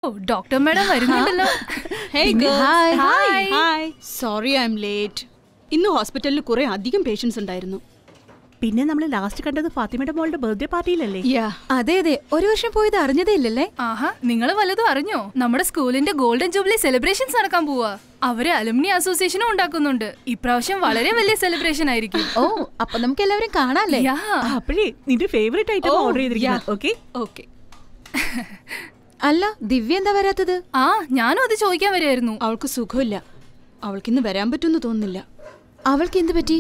Doctor madam വരുന്നുണ്ടല്ലോ Hey പിന്നെ- girls. Hi. Hi. Hi. Sorry I'm late ഇന്ന് ഹോസ്പിറ്റലിൽ കുറെ അധികം പേഷ്യൻസ് ഉണ്ടായിരുന്നു പിന്നെ നമ്മൾ ലാസ്റ്റ് കണ്ടത് ഫാത്തിമയുടെ മോളുടെ ബർത്ത്ഡേ പാർട്ടിയിലല്ലേ യാ അതെ അതെ ഒരു വർഷം പോയത് അറിഞ്ഞതേ ഇല്ലല്ലേ ആഹാ നിങ്ങൾ വല്ലതും അറിഞ്ഞോ നമ്മുടെ സ്കൂളിന്റെ ഗോൾഡൻ ജൂബിലി സെലിബ്രേഷൻസ് നടക്കാൻ പോവാ അവര് അലുമിനി അസോസിയേഷനും ഉണ്ടാക്കുന്നുണ്ട് ഇപ്രാവശ്യം വളരെ വലിയ സെലിബ്രേഷൻ ആയിരിക്കും ഓ അപ്പൊ നമുക്ക് എല്ലാവരും കാണാല്ലേ യാ. ആ, അപ്പോഴേ നിന്റെ ഫേവറേറ്റ് ഐറ്റം Oh, ഓർഡർ ചെയ്തിരിക്കുന്നത് yeah. ഓക്കെ ഓക്കെ അല്ല ദിവ്യ എന്താ വരാത്തത് ആ ഞാനും അത് ചോദിക്കാൻ വരുമായിരുന്നു അവൾക്ക് സുഖമില്ല അവൾക്ക് ഇന്ന് വരാൻ പറ്റുമെന്ന് തോന്നുന്നില്ല അവൾക്ക് എന്ത് പറ്റി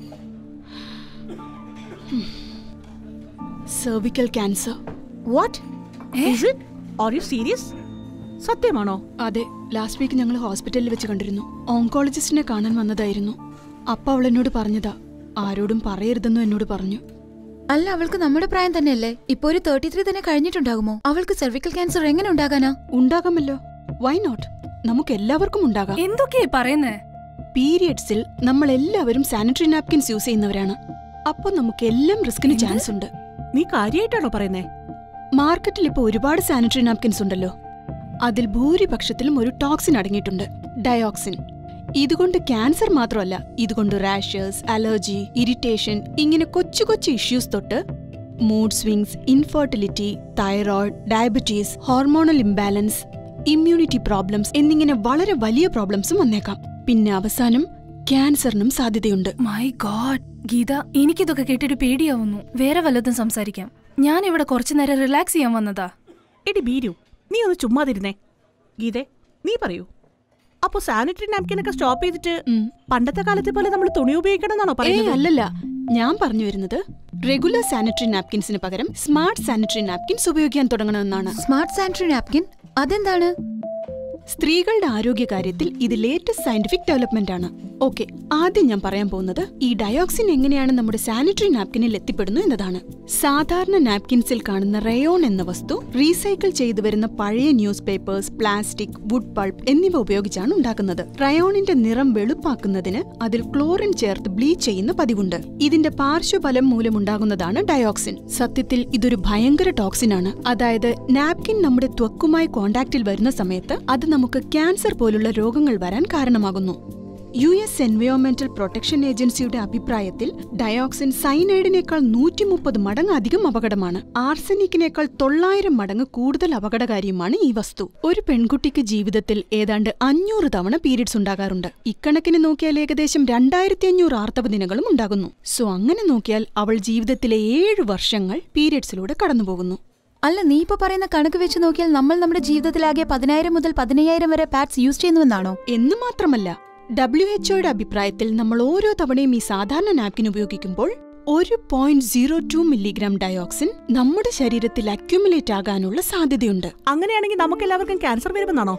cervical cancer what is it are you serious സത്യമാണോ അതെ ലാസ്റ്റ് വീക്ക് ഞങ്ങൾ ഹോസ്പിറ്റലിൽ വെച്ച് കണ്ടിരുന്നു ഓങ്കോളജിസ്റ്റിനെ കാണാൻ വന്നതായിരുന്നു അപ്പ അവൾ എന്നോട് പറഞ്ഞതാ ആരോടും പറയരുതെന്നും എന്നോട് പറഞ്ഞു അല്ല അവൾക്ക് നമ്മുടെ പ്രായം തന്നെയല്ലേ ഇപ്പൊ ഒരു തേർട്ടി ത്രീ തന്നെ കഴിഞ്ഞിട്ടുണ്ടാകുമോ അവൾക്ക് സെർവിക്കൽ ക്യാൻസർ എങ്ങനെ ഉണ്ടാകാനാ ഉണ്ടാകാമല്ലോ വൈ നോട്ട് നമുക്ക് എല്ലാവർക്കും ഉണ്ടാകാം എന്തൊക്കെയാ പറയുന്നേ പീരിയഡ്സിൽ നമ്മൾ എല്ലാവരും സാനിറ്ററി നാപ്കിൻസ് യൂസ് ചെയ്യുന്നവരാണ് അപ്പൊ നമുക്ക് എല്ലാം റിസ്കിന് ചാൻസ് ഉണ്ട് നീ കാര്യമായിട്ടാണോ പറയുന്നേ മാർക്കറ്റിൽ ഇപ്പോൾ ഒരുപാട് സാനിറ്ററി നാപ്കിൻസ് ഉണ്ടല്ലോ അതിൽ ഭൂരിപക്ഷത്തിലും ഒരു ടോക്സിൻ അടങ്ങിയിട്ടുണ്ട് ഡയോക്സിൻ ഇതുകൊണ്ട് ക്യാൻസർ മാത്രമല്ല ഇതുകൊണ്ട് റാഷസ് അലർജി ഇറിറ്റേഷൻ ഇങ്ങനെ കൊച്ചു കൊച്ചു ഇഷ്യൂസ് തൊട്ട് mood swings infertility thyroid diabetes hormonal imbalance immunity problems എന്നിങ്ങനെ വളരെ വലിയ പ്രോബ്ലംസും വന്നേക്കാം പിന്നെ അവസാനം ക്യാൻസറിനും സാധ്യതയുണ്ട് മൈ ഗോഡ് ഗീത എനിക്കിതൊക്കെ കേട്ടിട്ട് പേടിയാവുന്നു വേറെ വല്ലതും സംസാരിക്കാം ഞാൻ ഇവിടെ കുറച്ചു നേരം റിലാക്സ് ചെയ്യാൻ വന്നതാ എടി ബീരു നീ ഒന്ന് ചുമ്മാതിരുന്നേ ഗീതേ നീ പറയൂ അപ്പൊ സാനിറ്ററി നാപ്കിൻ ഒക്കെ സ്റ്റോപ്പ് ചെയ്തിട്ട് ഉം. പണ്ടത്തെ കാലത്തെ പോലെ നമ്മൾ തുണി ഉപയോഗിക്കണം എന്നാണോ ഏയ് പറയുന്നത് അല്ലല്ല ഞാൻ പറഞ്ഞു വരുന്നത് റെഗുലർ സാനിറ്ററി നാപ്കിൻസിന് പകരം സ്മാർട്ട് സാനിറ്ററി നാപ്കിൻസ് ഉപയോഗിക്കാൻ തുടങ്ങണമെന്നാണ് സ്മാർട്ട് സാനിറ്ററി നാപ്കിൻ അതെന്താണ് സ്ത്രീകളുടെ ആരോഗ്യകാര്യത്തിൽ ഇത് ലേറ്റസ്റ്റ് സയന്റിഫിക് ഡെവലപ്മെന്റ് ആണ് ഓക്കെ ആദ്യം ഞാൻ പറയാൻ പോകുന്നത് ഈ ഡയോക്സിൻ എങ്ങനെയാണ് നമ്മുടെ സാനിറ്ററി നാപ്കിനിൽ എത്തിപ്പെടുന്നു എന്നതാണ് സാധാരണ നാപ്കിൻസിൽ കാണുന്ന റയോൺ എന്ന വസ്തു റീസൈക്കിൾ ചെയ്തു വരുന്ന പഴയ newspapers plastic wood pulp എന്നിവ ഉപയോഗിച്ചാണ് ഉണ്ടാക്കുന്നത് റയോണിന്റെ നിറം വെളുപ്പാക്കുന്നതിന് അതിൽ ക്ലോറിൻ ചേർത്ത് ബ്ലീച്ച് ചെയ്യുന്ന പതിവുണ്ട് ഇതിന്റെ പാർശ്വഫലം മൂലമുണ്ടാകുന്നതാണ് ഡയോക്സിൻ സത്യത്തിൽ ഇതൊരു ഭയങ്കര ടോക്സിൻ ആണ് അതായത് നാപ്കിൻ നമ്മുടെ ത്വക്കുമായി കോണ്ടാക്റ്റിൽ വരുന്ന സമയത്ത് അത് നമുക്ക് ക്യാൻസർ പോലുള്ള രോഗങ്ങൾ വരാൻ കാരണമാകുന്നു യു എസ് എൻവയോൺമെന്റൽ പ്രൊട്ടക്ഷൻ ഏജൻസിയുടെ അഭിപ്രായത്തിൽ ഡയോക്സിൻ സൈനൈഡിനേക്കാൾ നൂറ്റി മുപ്പത് മടങ്ങ് അധികം അപകടമാണ് ആർസനിക്കിനേക്കാൾ തൊള്ളായിരം മടങ്ങ് കൂടുതൽ അപകടകാരിയുമാണ് ഈ വസ്തു ഒരു പെൺകുട്ടിക്ക് ജീവിതത്തിൽ ഏതാണ്ട് അഞ്ഞൂറ് തവണ പീരിയഡ്സ് ഉണ്ടാകാറുണ്ട് ഇക്കണക്കിന് നോക്കിയാൽ ഏകദേശം രണ്ടായിരത്തി അഞ്ഞൂറ് ആർത്തവ ദിനങ്ങളും ഉണ്ടാകുന്നു സോ അങ്ങനെ നോക്കിയാൽ അവൾ ജീവിതത്തിലെ ഏഴ് വർഷങ്ങൾ പീരിയഡ്സിലൂടെ കടന്നുപോകുന്നു അല്ല നീ ഇപ്പൊ പറയുന്ന കണക്ക് വെച്ച് നോക്കിയാൽ നമ്മൾ നമ്മുടെ ജീവിതത്തിലാകെ പതിനായിരം മുതൽ പതിനയ്യായിരം വരെ പാഡ്സ് യൂസ് ചെയ്യുന്നുവെന്നാണോ എന്ന് മാത്രമല്ല ഡബ്ല്യു എച്ച്ഒയുടെ അഭിപ്രായത്തിൽ നമ്മൾ ഓരോ തവണയും ഈ സാധാരണ നാപ്കിൻ ഉപയോഗിക്കുമ്പോൾ ഒരു point zero two milligram dioxin നമ്മുടെ ശരീരത്തിൽ അക്യുമുലേറ്റ് ആകാനുള്ള സാധ്യതയുണ്ട് അങ്ങനെയാണെങ്കിൽ നമുക്ക് എല്ലാവർക്കും ക്യാൻസർ വരുമെന്നാണോ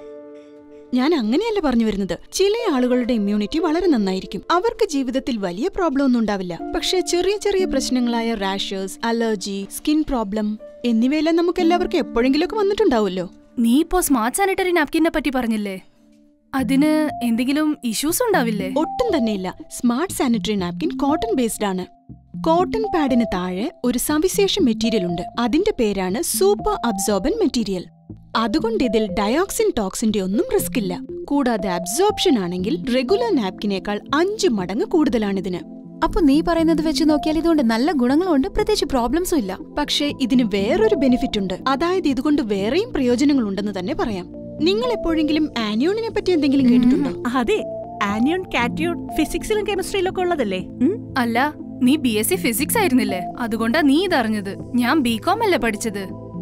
ഞാൻ അങ്ങനെയല്ല പറഞ്ഞു വരുന്നത് ചില ആളുകളുടെ ഇമ്മ്യൂണിറ്റി വളരെ നന്നായിരിക്കും അവർക്ക് ജീവിതത്തിൽ വലിയ പ്രോബ്ലം ഒന്നും ഉണ്ടാവില്ല പക്ഷേ ചെറിയ ചെറിയ പ്രശ്നങ്ങളായ റാഷേഴ്സ് അലർജി സ്കിൻ പ്രോബ്ലം എന്നിവയെല്ലാം നമുക്ക് എല്ലാവർക്കും എപ്പോഴെങ്കിലുമൊക്കെ വന്നിട്ടുണ്ടാവുമല്ലോ നീ ഇപ്പോ സ്മാർട്ട് സാനിറ്ററി നാപ്കിനെ പറ്റി പറഞ്ഞില്ലേ അതിന് എന്തെങ്കിലും ഇഷ്യൂസ് ഉണ്ടാവില്ലേ ഒട്ടും തന്നെയില്ല smart sanitary napkin cotton based ആണ് കോട്ടൺ പാഡിന് താഴെ ഒരു സവിശേഷ മെറ്റീരിയൽ ഉണ്ട് അതിന്റെ പേരാണ് സൂപ്പർ അബ്സോർബൻ മെറ്റീരിയൽ അതുകൊണ്ട് ഇതിൽ ഡയോക്സിൻ ടോക്സിന്റെ ഒന്നും റിസ്ക് ഇല്ല കൂടാതെ അബ്സോർപ്ഷൻ ആണെങ്കിൽ റെഗുലർ നാപ്കിനേക്കാൾ അഞ്ച് മടങ്ങ് കൂടുതലാണിതിന് അപ്പൊ നീ പറയുന്നത് വെച്ച് നോക്കിയാൽ ഇതുകൊണ്ട് നല്ല ഗുണങ്ങളുണ്ട് പ്രത്യേകിച്ച് പ്രോബ്ലംസും ഇല്ല പക്ഷേ ഇതിന് വേറൊരു ബെനിഫിറ്റ് ഉണ്ട് അതായത് ഇതുകൊണ്ട് വേറെയും പ്രയോജനങ്ങളുണ്ടെന്ന് തന്നെ പറയാം നിങ്ങൾ എപ്പോഴെങ്കിലും ആനിയോണിനെ പറ്റി എന്തെങ്കിലും കേട്ടിട്ടുണ്ടോ അതെ ആനിയോൺ കാറ്റിയോൺ ഫിസിക്സിലും കെമിസ്ട്രിയിലും ഒക്കെ ഉള്ളതല്ലേ ഉം? അല്ല നീ ബി എസ് സി ഫിസിക്സ് ആയിരുന്നില്ലേ അതുകൊണ്ടാ നീ ഇതറിഞ്ഞത് ഞാൻ ബികോം അല്ലേ പഠിച്ചത്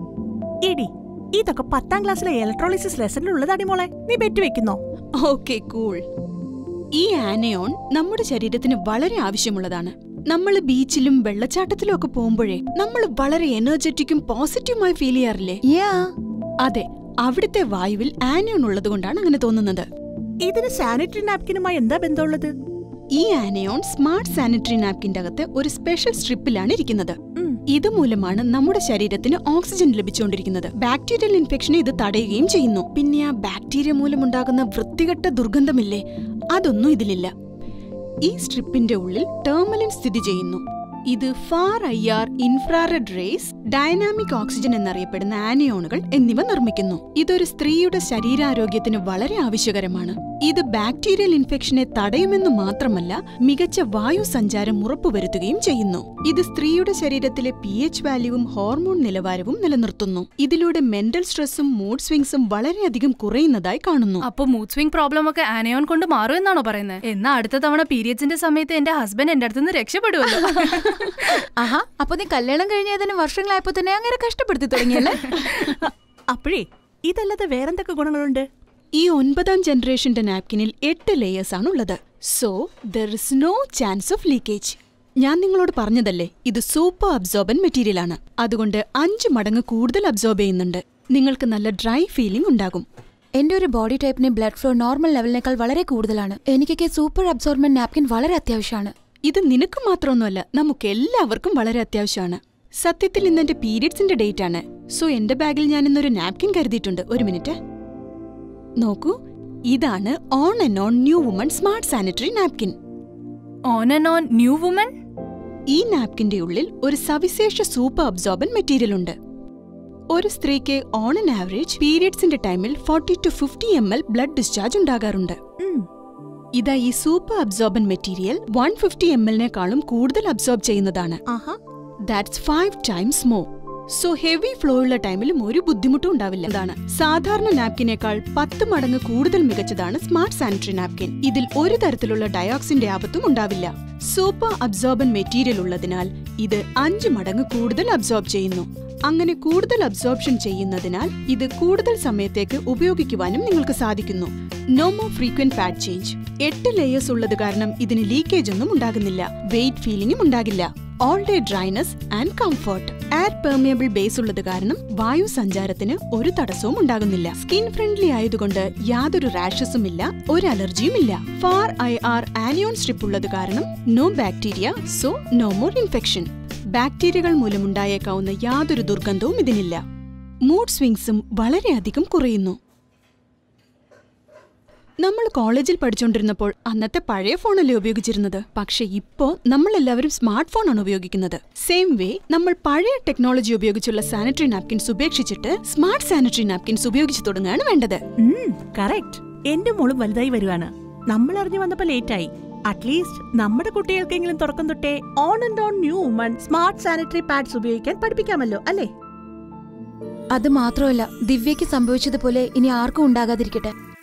എടി ഇതൊക്കെ പത്താം ക്ലാസ്സിലെ ഇലക്ട്രോളിസിസ് ലെസണിൽ ഉള്ളതാടി മോളെ നീ ബെറ്റ് വെക്കുന്നോ ഓക്കെ കൂൾ ഈ ആനയോൺ നമ്മുടെ ശരീരത്തിന് വളരെ ആവശ്യമുള്ളതാണ് നമ്മൾ ബീച്ചിലും വെള്ളച്ചാട്ടത്തിലും ഒക്കെ പോകുമ്പോഴേ നമ്മൾ വളരെ എനർജറ്റിക്കും പോസിറ്റീവുമായി ഫീൽ ചെയ്യാറില്ലേ യാ അതെ അവിടുത്തെ വായുവിൽ ആനയോൺ ഉള്ളതുകൊണ്ടാണ് അങ്ങനെ തോന്നുന്നത് ഇതിന് സാനിറ്ററി നാപ്കിനുമായി എന്താ ബന്ധമുള്ളത് ഈ ആനയോൺ സ്മാർട്ട് സാനിറ്ററി നാപ്കിന്റെ അകത്ത് ഒരു സ്പെഷ്യൽ സ്ട്രിപ്പിലാണ് ഇരിക്കുന്നത് ഉം. ഇതുമൂലമാണ് നമ്മുടെ ശരീരത്തിന് ഓക്സിജൻ ലഭിച്ചുകൊണ്ടിരിക്കുന്നത് ബാക്ടീരിയൽ ഇൻഫെക്ഷനെ ഇത് തടയുകയും ചെയ്യുന്നു പിന്നെ ആ ബാക്ടീരിയ മൂലമുണ്ടാകുന്ന വൃത്തികെട്ട ദുർഗന്ധമില്ലേ അതൊന്നും ഇതിലില്ല ഈ സ്ട്രിപ്പിന്റെ ഉള്ളിൽ ടേർമലിൻ സ്ഥിതി ചെയ്യുന്നു ഇത് far I R infrared rays dynamic oxygen എന്നറിയപ്പെടുന്ന ആനിയോണുകൾ എന്നിവ നിർമ്മിക്കുന്നു ഇതൊരു സ്ത്രീയുടെ ശരീരാരോഗ്യത്തിന് വളരെ ആവശ്യകരമാണ് ഇത് ബാക്ടീരിയൽ ഇൻഫെക്ഷനെ തടയുമെന്ന് മാത്രമല്ല മികച്ച വായു സഞ്ചാരം ഉറപ്പുവരുത്തുകയും ചെയ്യുന്നു ഇത് സ്ത്രീയുടെ ശരീരത്തിലെ പി എച്ച് വാല്യൂവും ഹോർമോൺ നിലവാരവും നിലനിർത്തുന്നു ഇതിലൂടെ മെന്റൽ സ്ട്രെസ്സും മൂഡ് സ്വിങ്സും വളരെയധികം കുറയുന്നതായി കാണുന്നു അപ്പൊ മൂഡ് സ്വിംഗ് പ്രോബ്ലം ഒക്കെ ആനയോൺ കൊണ്ട് മാറും എന്നാണോ പറയുന്നത് എന്നാ അടുത്ത തവണ പീരിയഡ്സിന്റെ സമയത്ത് എന്റെ ഹസ്ബൻഡ് എന്റെ അടുത്ത് നിന്ന് രക്ഷപ്പെടുമല്ലോ ആഹാ അപ്പൊ നീ കല്യാണം കഴിഞ്ഞ ഏതാനും വർഷങ്ങളായപ്പോ തന്നെ അങ്ങനെ കഷ്ടപ്പെടുത്തി തുടങ്ങിയല്ലേ അപ്പോഴേ ഇതല്ലാതെ വേറെന്തൊക്കെ ഗുണങ്ങളുണ്ട് ഈ ഒൻപതാം ജനറേഷന്റെ നാപ്കിനിൽ എട്ട് ലേയേഴ്സ് ആണുള്ളത് so there is no chance of leakage ഞാൻ നിങ്ങളോട് പറഞ്ഞതല്ലേ ഇത് സൂപ്പർ അബ്സോർബൻ മെറ്റീരിയൽ ആണ് അതുകൊണ്ട് അഞ്ച് മടങ്ങ് കൂടുതൽ അബ്സോർബ് ചെയ്യുന്നുണ്ട് നിങ്ങൾക്ക് നല്ല ഡ്രൈ ഫീലിംഗ് ഉണ്ടാകും എന്റെ ഒരു ബോഡി ടൈപ്പിന് ബ്ലഡ് ഫ്ലോ നോർമൽ ലെവലിനേക്കാൾ വളരെ കൂടുതലാണ് എനിക്കൊക്കെ സൂപ്പർ അബ്സോർബ്മെന്റ് നാപ്കിൻ വളരെ അത്യാവശ്യമാണ് ഇത് നിനക്ക് മാത്രമൊന്നുമല്ല നമുക്ക് എല്ലാവർക്കും വളരെ അത്യാവശ്യമാണ് സത്യത്തിൽ ഇന്ന് എന്റെ പീരിയഡ്സിന്റെ ഡേറ്റ് ആണ് സോ എന്റെ ബാഗിൽ ഞാൻ ഇന്നൊരു നാപ്കിൻ കരുതിയിട്ടുണ്ട് ഒരു മിനിറ്റ് നോക്കൂ ഇതാണ് on and on new woman smart sanitary napkin on and on new woman ഈ നാപ്കിന്റെ ഉള്ളിൽ ഒരു സവിശേഷ സൂപ്പർ അബ്സോർബൻ മെറ്റീരിയൽ ഉണ്ട് ഒരു സ്ത്രീക്ക് ഓൺ ആൻ ആവറേജ് പീരിയഡ്സിന്റെ ടൈമിൽ forty to fifty M L blood discharge ഉണ്ടാകാറുണ്ട് ഉം. ഇതാ ഈ super absorbent material one fifty M എല്ലിനേക്കാളും കൂടുതൽ അബ്സോർബ് ചെയ്യുന്നതാണ് ആഹാ that's five times more so heavy flow ഉള്ള ടൈമിലും ഒരു ബുദ്ധിമുട്ടും ഉണ്ടാവില്ല ഇതാണ് സാധാരണ നാപ്കിനേക്കാൾ പത്ത് മടങ്ങ് കൂടുതൽ മികച്ചതാണ് സ്മാർട്ട് സാനിറ്ററി നാപ്കിൻ ഇതിൽ ഒരു തരത്തിലുള്ള ഡയോക്സിന്റെ ആപത്തും ഉണ്ടാവില്ല സൂപ്പർ അബ്സോർബൻ മെറ്റീരിയൽ ഉള്ളതിനാൽ ഇത് അഞ്ച് മടങ്ങ് കൂടുതൽ അബ്സോർബ് ചെയ്യുന്നു അങ്ങനെ കൂടുതൽ അബ്സോർപ്ഷൻ ചെയ്യുന്നതിനാൽ ഇത് കൂടുതൽ സമയത്തേക്ക് ഉപയോഗിക്കുവാനും നിങ്ങൾക്ക് സാധിക്കുന്നു no more frequent pad change എട്ട് ലേയേഴ്സ് ഉള്ളത് കാരണം ഇതിന് ലീക്കേജ് ഒന്നും ഉണ്ടാകുന്നില്ല വെയിറ്റ് ഫീലിംഗും ഉണ്ടാകില്ല all day dryness and comfort air permeable base ഉള്ളത് കാരണം വായു സഞ്ചാരത്തിന് ഒരു തടസ്സവും ഉണ്ടാകുന്നില്ല സ്കിൻ ഫ്രണ്ട്ലി ആയതുകൊണ്ട് യാതൊരു റാഷസും ഇല്ല ഒരു അലർജിയും ഇല്ല far I R anion strip ഉള്ളത് കാരണം no bacteria so no more infection ബാക്ടീരിയകൾ മൂലമുണ്ടായേക്കാവുന്ന യാതൊരു ദുർഗന്ധവും ഇതിനില്ല മൂഡ് സ്വിങ്സും വളരെയധികം കുറയുന്നു നമ്മൾ കോളേജിൽ പഠിച്ചുകൊണ്ടിരുന്നപ്പോൾ അന്നത്തെ പഴയ ഫോണല്ലേ ഉപയോഗിച്ചിരുന്നത് പക്ഷെ ഇപ്പോ നമ്മൾ എല്ലാവരും സ്മാർട്ട് ഫോണാണ് ഉപയോഗിക്കുന്നത് സെയിം വേ നമ്മൾ പഴയ ടെക്നോളജി ഉപയോഗിച്ചുള്ള സാനിറ്ററി നാപ്കിൻസ് ഉപേക്ഷിച്ചിട്ട് സ്മാർട്ട് സാനിറ്ററി നാപ്കിൻസ് ഉപയോഗിച്ചു തുടങ്ങുകയാണ് വേണ്ടത് കറക്റ്റ് എന്റെ മോളും വലുതായി വരുവാണ് നമ്മൾ അറിഞ്ഞു വന്നപ്പോ ലേറ്റായി അറ്റ്ലീസ്റ്റ് നമ്മുടെ കുട്ടികൾക്കെങ്കിലും തുടക്കം തൊട്ടേ on and on new woman smart sanitary pads ഉപയോഗിക്കാൻ പഠിപ്പിക്കാമല്ലോ അല്ലേ അത് മാത്രമല്ല ദിവ്യയ്ക്ക് സംഭവിച്ചതുപോലെ ഇനി ആർക്കും ഉണ്ടാകാതിരിക്കട്ടെ